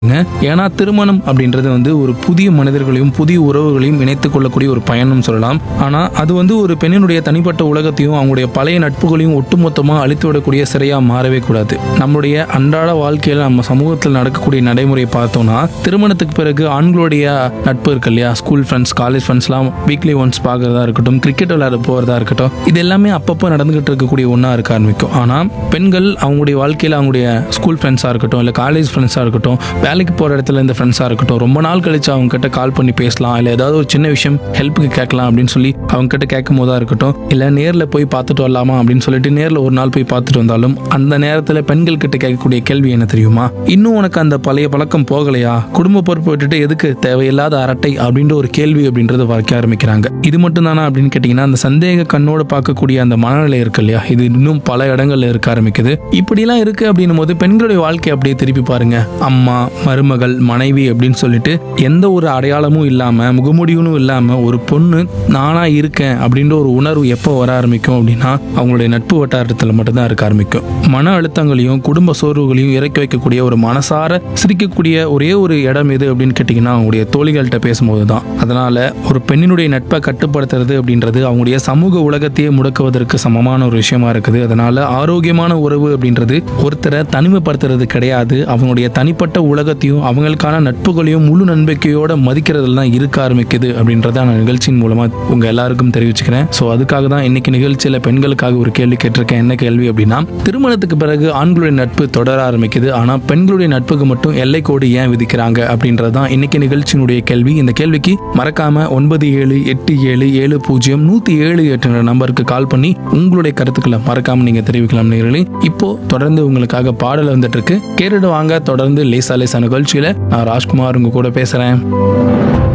ஏன்னா திருமணம் அப்படின்றது வந்து ஒரு புதிய மனிதர்களையும் புதிய உறவுகளையும் இணைத்துக் கொள்ளக்கூடிய ஒரு பயணம் சொல்லலாம் ஆனா அது வந்து ஒரு பெண்ணினுடைய தனிப்பட்ட உலகத்தையும் அவங்களுடைய பழைய நட்புகளையும் ஒட்டுமொத்தமா அழித்து விடக்கூடிய சிறையா மாறவே கூடாது நம்மளுடைய அன்றாட வாழ்க்கையில நம்ம சமூகத்தில் நடக்கக்கூடிய நடைமுறையை பார்த்தோம்னா திருமணத்துக்கு பிறகு ஆண்களுடைய நட்பு இருக்கு இல்லையா ஸ்கூல் ஃப்ரெண்ட்ஸ் காலேஜ் ஃப்ரெண்ட்ஸ்லாம் வீக்லி ஒன்ஸ் பார்க்கறதா இருக்கட்டும் கிரிக்கெட் விளையாட போகிறதா இருக்கட்டும் இது எல்லாமே அப்பப்போ நடந்துகிட்டு இருக்கக்கூடிய ஒன்றா இருக்க ஆரம்பிக்கும் ஆனால் பெண்கள் அவங்களுடைய வாழ்க்கையில் அவங்களுடைய ஸ்கூல் ஃப்ரெண்ட்ஸாக இருக்கட்டும் இல்லை காலேஜ் ஃப்ரெண்ட்ஸாக இருக்கட்டும் வேலைக்கு போகிற இடத்துல இந்த ஃப்ரெண்ட்ஸாக இருக்கட்டும் ரொம்ப நாள் கழிச்சு அவங்க கிட்ட கால் பண்ணி பேசலாம் இல்லை ஏதாவது ஒரு சின்ன விஷயம் ஹெல்ப்புக்கு கேட்கலாம் அப்படின்னு சொல்லி அவங்க கிட்ட கேட்கும் போதா இருக்கட்டும் இல்லை நேரில் போய் பார்த்துட்டு வரலாமா அப்படின்னு சொல்லிட்டு நேரில் ஒரு நாள் போய் பார்த்துட்டு வந்தாலும் அந்த நேரத்தில் பெண்கள் கிட்ட கேட்கக்கூடிய கேள்வி என்ன தெரியுமா இன்னும் உனக்கு அந்த பழைய பழக்கம் போகலையா குடும்ப பொறுப்பு விட்டுட்டு எதுக்கு தேவையில்லாத அரட்டை அப்படின்ற ஒரு கேள்வி அப்படின்றத வைக்க ஆரம்பிக்கிறாங்க இது மட்டும் தானா அப்படின்னு கேட்டிங்கன்னா அந்த சந்தேக கண்ணோட பார்க்கக்கூடிய அந்த மனநிலை இருக்கு இல்லையா இது இன்னும் பல இடங்கள்ல இருக்க ஆரம்பிக்குது இப்படிலாம் இருக்கு அப்படின்னும் போது பெண்களுடைய வாழ்க்கையை அப்படியே திருப்பி பாருங்க அம்மா மருமகள் மனைவி அப்படின்னு சொல்லிட்டு எந்த ஒரு அடையாளமும் இல்லாம முகமுடியும் இல்லாம ஒரு பொண்ணு நானா இருக்கேன் அப்படின்ற ஒரு உணர்வு எப்போ வர ஆரம்பிக்கும் அப்படின்னா அவங்களுடைய நட்பு வட்டாரத்தில் மட்டும்தான் இருக்க ஆரம்பிக்கும் மன அழுத்தங்களையும் குடும்ப சோர்வுகளையும் இறக்கி வைக்கக்கூடிய ஒரு மனசார சிரிக்கக்கூடிய ஒரே ஒரு இடம் எது அப்படின்னு கேட்டிங்கன்னா அவங்களுடைய தோழிகள்கிட்ட பேசும்போது தான் அதனால ஒரு பெண்ணினுடைய நட்பை கட்டுப்படுத்துறது அப்படின்றது அவங்களுடைய சமூக உலகத்தையே முடக்குவதற்கு சமமான ஒரு விஷயமா இருக்குது அதனால ஆரோக்கியமான உறவு அப்படின்றது ஒருத்தரை தனிமைப்படுத்துறது கிடையாது அவங்களுடைய தனிப்பட்ட உலகத்தையும் அவங்களுக்கான நட்புகளையும் முழு நம்பிக்கையோட மதிக்கிறதுல தான் இருக்க ஆரம்பிக்குது அப்படின்றத நான் நிகழ்ச்சியின் மூலமா உங்க எல்லாருக்கும் தெரிவிச்சுக்கிறேன் ஸோ அதுக்காக தான் இன்னைக்கு நிகழ்ச்சியில பெண்களுக்காக ஒரு கேள்வி கேட்டிருக்கேன் என்ன கேள்வி அப்படின்னா திருமணத்துக்கு பிறகு ஆண்களுடைய நட்பு தொடர ஆரம்பிக்குது ஆனா பெண்களுடைய நட்புக்கு மட்டும் எல்லைக்கோடு ஏன் விதிக்கிறாங்க அப்படின்றது தான் இன்னைக்கு நிகழ்ச்சியினுடைய கேள்வி இந்த கேள்விக்கு மறக்காம ஒன்பது ஏழு எட்டு ஏழு ஏழு பூஜ்ஜியம் நூத்தி ஏழு எட்டுன்ற நம்பருக்கு கால் பண்ணி உங்களுடைய கருத்துக்களை மறக்காம நீங்க தெரிவிக்கலாம் நேர்களே இப்போ தொடர்ந்து உங்களுக்காக பாடல் வந்துட்டு இருக்கு கேட்டுட்டு வாங்க தொடர்ந்து லேசா லேசா நிகழ்ச்சியில நான் ராஜ்குமார் உங்க கூட பேசுறேன்